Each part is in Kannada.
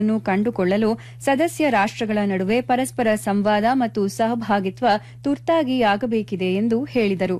ನ್ನು ಕಂಡುಕೊಳ್ಳಲು ಸದಸ್ಯ ರಾಷ್ಟಗಳ ನಡುವೆ ಪರಸ್ಪರ ಸಂವಾದ ಮತ್ತು ಸಹಭಾಗಿತ್ವ ತುರ್ತಾಗಿ ಆಗಬೇಕಿದೆ ಎಂದು ಹೇಳಿದರು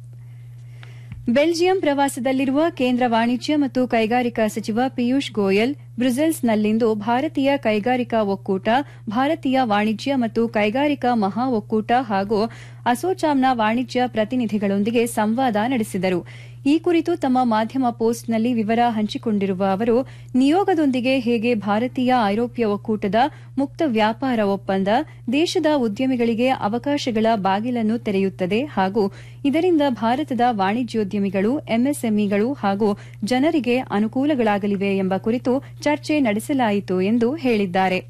ಬೆಲ್ಜಿಯಂ ಪ್ರವಾಸದಲ್ಲಿರುವ ಕೇಂದ್ರ ವಾಣಿಜ್ಯ ಮತ್ತು ಕೈಗಾರಿಕಾ ಸಚಿವ ಪಿಯೂಷ್ ಗೋಯಲ್ ಬ್ರುಸೆಲ್ಸ್ನಲ್ಲಿಂದು ಭಾರತೀಯ ಕೈಗಾರಿಕಾ ಒಕ್ಕೂಟ ಭಾರತೀಯ ವಾಣಿಜ್ಯ ಮತ್ತು ಕೈಗಾರಿಕಾ ಮಹಾ ಒಕ್ಕೂಟ ಹಾಗೂ ಅಸೋಚಾಮ್ನ ವಾಣಿಜ್ಯ ಪ್ರತಿನಿಧಿಗಳೊಂದಿಗೆ ಸಂವಾದ ನಡೆಸಿದರು ಈ ಕುರಿತು ತಮ್ಮ ಮಾಧ್ಯಮ ಪೋಸ್ಟ್ನಲ್ಲಿ ವಿವರ ಹಂಚಿಕೊಂಡಿರುವ ಅವರು ನಿಯೋಗದೊಂದಿಗೆ ಹೇಗೆ ಭಾರತೀಯ ಐರೋಪ್ಯ ಒಕ್ಕೂಟದ ಮುಕ್ತ ವ್ಯಾಪಾರ ಒಪ್ಪಂದ ದೇಶದ ಉದ್ಯಮಿಗಳಿಗೆ ಅವಕಾಶಗಳ ಬಾಗಿಲನ್ನು ತೆರೆಯುತ್ತದೆ ಹಾಗೂ ಇದರಿಂದ ಭಾರತದ ವಾಣಿಜ್ಯೋದ್ಯಮಿಗಳು ಎಂಎಸ್ಎಂಇಗಳು ಹಾಗೂ ಜನರಿಗೆ ಅನುಕೂಲಗಳಾಗಲಿವೆ ಎಂಬ ಕುರಿತು ಚರ್ಚೆ ನಡೆಸಲಾಯಿತು ಎಂದು ಹೇಳಿದ್ದಾರೆ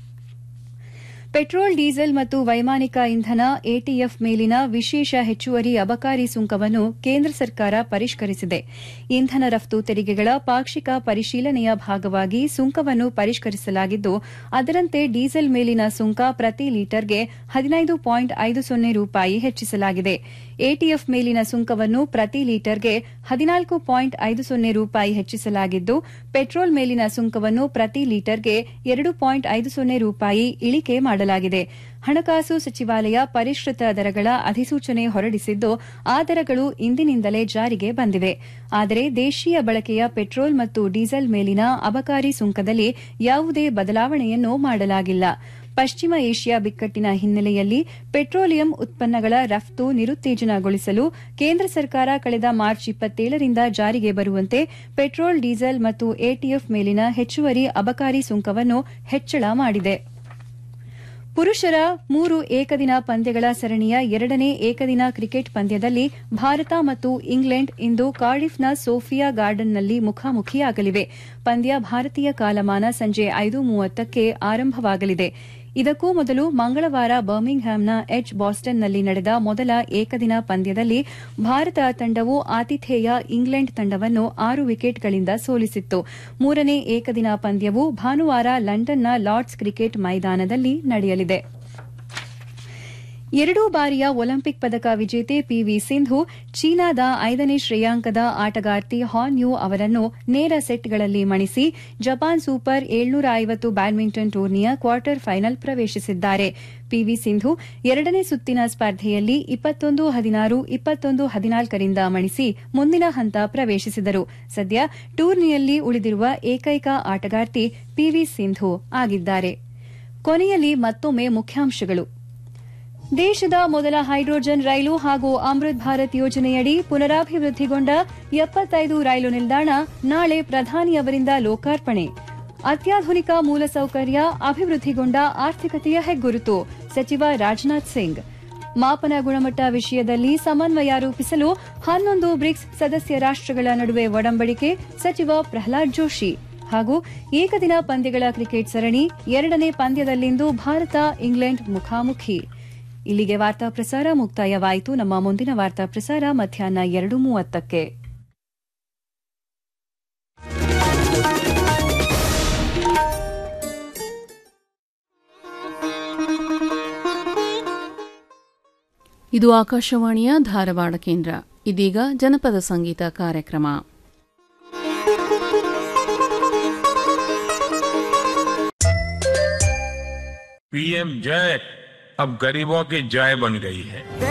ಪೆಟ್ರೋಲ್ ಡೀಸೆಲ್ ಮತ್ತು ವೈಮಾನಿಕ ಇಂಧನ ಎಟಿಎಫ್ ಮೇಲಿನ ವಿಶೇಷ ಹೆಚ್ಚುವರಿ ಅಬಕಾರಿ ಸುಂಕವನ್ನು ಕೇಂದ್ರ ಸರ್ಕಾರ ಪರಿಷ್ಕರಿಸಿದೆ ಇಂಧನ ರಫ್ತು ತೆರಿಗೆಗಳ ಪಾಕ್ಷಿಕ ಪರಿಶೀಲನೆಯ ಭಾಗವಾಗಿ ಸುಂಕವನ್ನು ಪರಿಷ್ಕರಿಸಲಾಗಿದ್ದು ಅದರಂತೆ ಡೀಸೆಲ್ ಮೇಲಿನ ಸುಂಕ ಪ್ರತಿ ಲೀಟರ್ಗೆ ಹದಿನೈದು ಪಾಯಿಂಟ್ ಐದು ಸೊನ್ನೆ ರೂಪಾಯಿ ಹೆಚ್ಚಿಸಲಾಗಿದೆ ಎಟಿಎಫ್ ಮೇಲಿನ ಸುಂಕವನ್ನು ಪ್ರತಿ ಲೀಟರ್ಗೆ ಹದಿನಾಲ್ಕು ಪಾಯಿಂಟ್ ಐದು ಸೊನ್ನೆ ರೂಪಾಯಿ ಹೆಚ್ಚಿಸಲಾಗಿದ್ದು ಪೆಟ್ರೋಲ್ ಮೇಲಿನ ಸುಂಕವನ್ನು ಪ್ರತಿ ಲೀಟರ್ಗೆ ಎರಡು ಪಾಯಿಂಟ್ ಐದು ಸೊನ್ನೆ ರೂಪಾಯಿ ಇಳಿಕೆ ಮಾಡಲಾಗಿದೆ ಹಣಕಾಸು ಸಚಿವಾಲಯ ಪರಿಷ್ಕೃತ ದರಗಳ ಅಧಿಸೂಚನೆ ಹೊರಡಿಸಿದ್ದು ಆ ದರಗಳು ಇಂದಿನಿಂದಲೇ ಜಾರಿಗೆ ಬಂದಿವೆ ಆದರೆ ದೇಶೀಯ ಬಳಕೆಯ ಪೆಟ್ರೋಲ್ ಮತ್ತು ಡೀಸೆಲ್ ಮೇಲಿನ ಅಬಕಾರಿ ಸುಂಕದಲ್ಲಿ ಯಾವುದೇ ಬದಲಾವಣೆಯನ್ನು ಮಾಡಲಾಗಿಲ್ಲ ಪಶ್ಚಿಮ ಏಷ್ಯಾ ಬಿಕ್ಕಟ್ಟಿನ ಹಿನ್ನೆಲೆಯಲ್ಲಿ ಪೆಟ್ರೋಲಿಯಂ ಉತ್ಪನ್ನಗಳ ರಫ್ತು ನಿರುತ್ತೇಜನಗೊಳಿಸಲು ಕೇಂದ್ರ ಸರ್ಕಾರ ಕಳೆದ ಮಾರ್ಚ್ ಇಪ್ಪತ್ತೇಳರಿಂದ ಜಾರಿಗೆ ಬರುವಂತೆ ಪೆಟ್ರೋಲ್ ಡೀಸೆಲ್ ಮತ್ತು ಎಟಿಎಫ್ ಮೇಲಿನ ಹೆಚ್ಚುವರಿ ಅಬಕಾರಿ ಸುಂಕವನ್ನು ಹೆಚ್ಚಳ ಮಾಡಿದೆ ಪುರುಷರ ಮೂರು ಏಕದಿನ ಪಂದ್ಯಗಳ ಸರಣಿಯ ಎರಡನೇ ಏಕದಿನ ಕ್ರಿಕೆಟ್ ಪಂದ್ಯದಲ್ಲಿ ಭಾರತ ಮತ್ತು ಇಂಗ್ಲೆಂಡ್ ಇಂದು ಕಾರ್ಡಿಫ್ನ ಸೋಫಿಯಾ ಗಾರ್ಡನ್ನಲ್ಲಿ ಮುಖಾಮುಖಿಯಾಗಲಿವೆ ಪಂದ್ಯ ಭಾರತೀಯ ಕಾಲಮಾನ ಸಂಜೆ ಐದು ಮೂವತ್ತಕ್ಕೆ ಆರಂಭವಾಗಲಿದೆ ಇದಕ್ಕೂ ಮೊದಲು ಮಂಗಳವಾರ ಬರ್ಮಿಂಗ್ಹ್ಯಾಮ್ನ ಎಚ್ ಬಾಸ್ಟನ್ನಲ್ಲಿ ನಡೆದ ಮೊದಲ ಏಕದಿನ ಪಂದ್ಯದಲ್ಲಿ ಭಾರತ ತಂಡವು ಆತಿಥೇಯ ಇಂಗ್ಲೆಂಡ್ ತಂಡವನ್ನು ಆರು ವಿಕೆಟ್ಗಳಿಂದ ಸೋಲಿಸಿತ್ತು ಮೂರನೇ ಏಕದಿನ ಪಂದ್ಯವು ಭಾನುವಾರ ಲಂಡನ್ನ ಲಾರ್ಡ್ಸ್ ಕ್ರಿಕೆಟ್ ಮೈದಾನದಲ್ಲಿ ನಡೆಯಲಿದೆ ಎರಡೂ ಬಾರಿಯ ಒಲಿಂಪಿಕ್ ಪದಕ ವಿಜೇತೆ ಪಿವಿ ಸಿಂಧು ಚೀನಾದ ಐದನೇ ಶ್ರೇಯಾಂಕದ ಆಟಗಾರ್ತಿ ಹಾನ್ ಯು ಅವರನ್ನು ನೇರ ಸೆಟ್ಗಳಲ್ಲಿ ಮಣಿಸಿ ಜಪಾನ್ ಸೂಪರ್ ಏಳ್ನೂರ ಐವತ್ತು ಬ್ಯಾಡ್ಮಿಂಟನ್ ಟೂರ್ನಿಯ ಕ್ವಾರ್ಟರ್ ಫೈನಲ್ ಪ್ರವೇಶಿಸಿದ್ದಾರೆ ಪಿವಿ ಸಿಂಧು ಎರಡನೇ ಸುತ್ತಿನ ಸ್ಪರ್ಧೆಯಲ್ಲಿ ಇಪ್ಪತ್ತೊಂದು ಹದಿನಾರು ಇಪ್ಪತ್ತೊಂದು ಹದಿನಾಲ್ಕರಿಂದ ಮಣಿಸಿ ಮುಂದಿನ ಹಂತ ಪ್ರವೇಶಿಸಿದರು ಸದ್ಯ ಟೂರ್ನಿಯಲ್ಲಿ ಉಳಿದಿರುವ ಏಕೈಕ ಆಟಗಾರ್ತಿ ಪಿವಿ ಸಿಂಧು ಆಗಿದ್ದಾರೆ ಕೊನೆಯಲ್ಲಿ ಮತ್ತೊಮ್ಮೆ ಮುಖ್ಯಾಂಶಗಳು ದೇಶದ ಮೊದಲ ಹೈಡ್ರೋಜನ್ ರೈಲು ಹಾಗೂ ಅಮೃತ್ ಭಾರತ್ ಯೋಜನೆಯಡಿ ಪುನರಾಭಿವೃದ್ಧಿಗೊಂಡ ಎಪ್ಪತ್ತೈದು ರೈಲು ನಿಲ್ದಾಣ ನಾಳೆ ಪ್ರಧಾನಿಯವರಿಂದ ಲೋಕಾರ್ಪಣೆ ಅತ್ಯಾಧುನಿಕ ಮೂಲಸೌಕರ್ಯ ಅಭಿವೃದ್ಧಿಗೊಂಡ ಆರ್ಥಿಕತೆಯ ಹೆಗ್ಗುರುತು ಸಚಿವ ರಾಜನಾಥ್ ಸಿಂಗ್ ಮಾಪನ ಗುಣಮಟ್ಟ ವಿಷಯದಲ್ಲಿ ಸಮನ್ವಯ ರೂಪಿಸಲು ಹನ್ನೊಂದು ಬ್ರಿಕ್ಸ್ ಸದಸ್ಯ ರಾಷ್ಟಗಳ ನಡುವೆ ಒಡಂಬಡಿಕೆ ಸಚಿವ ಪ್ರಹ್ಲಾದ್ ಜೋಶಿ ಹಾಗೂ ಏಕದಿನ ಪಂದ್ಯಗಳ ಕ್ರಿಕೆಟ್ ಸರಣಿ ಎರಡನೇ ಪಂದ್ಯದಲ್ಲಿಂದು ಭಾರತ ಇಂಗ್ಲೆಂಡ್ ಮುಖಾಮುಖಿ ಇಲ್ಲಿಗೆ ವಾರ್ತಾ ಪ್ರಸಾರ ಮುಕ್ತಾಯವಾಯಿತು ನಮ್ಮ ಮುಂದಿನ ವಾರ್ತಾ ಪ್ರಸಾರ ಮಧ್ಯಾಹ್ನ ಎರಡು ಮೂವತ್ತಕ್ಕೆ ಇದು ಆಕಾಶವಾಣಿಯ ಧಾರವಾಡ ಕೇಂದ್ರ ಇದೀಗ ಜನಪದ ಸಂಗೀತ ಕಾರ್ಯಕ್ರಮ पीएम जय अब गरीबों की जय बन गई है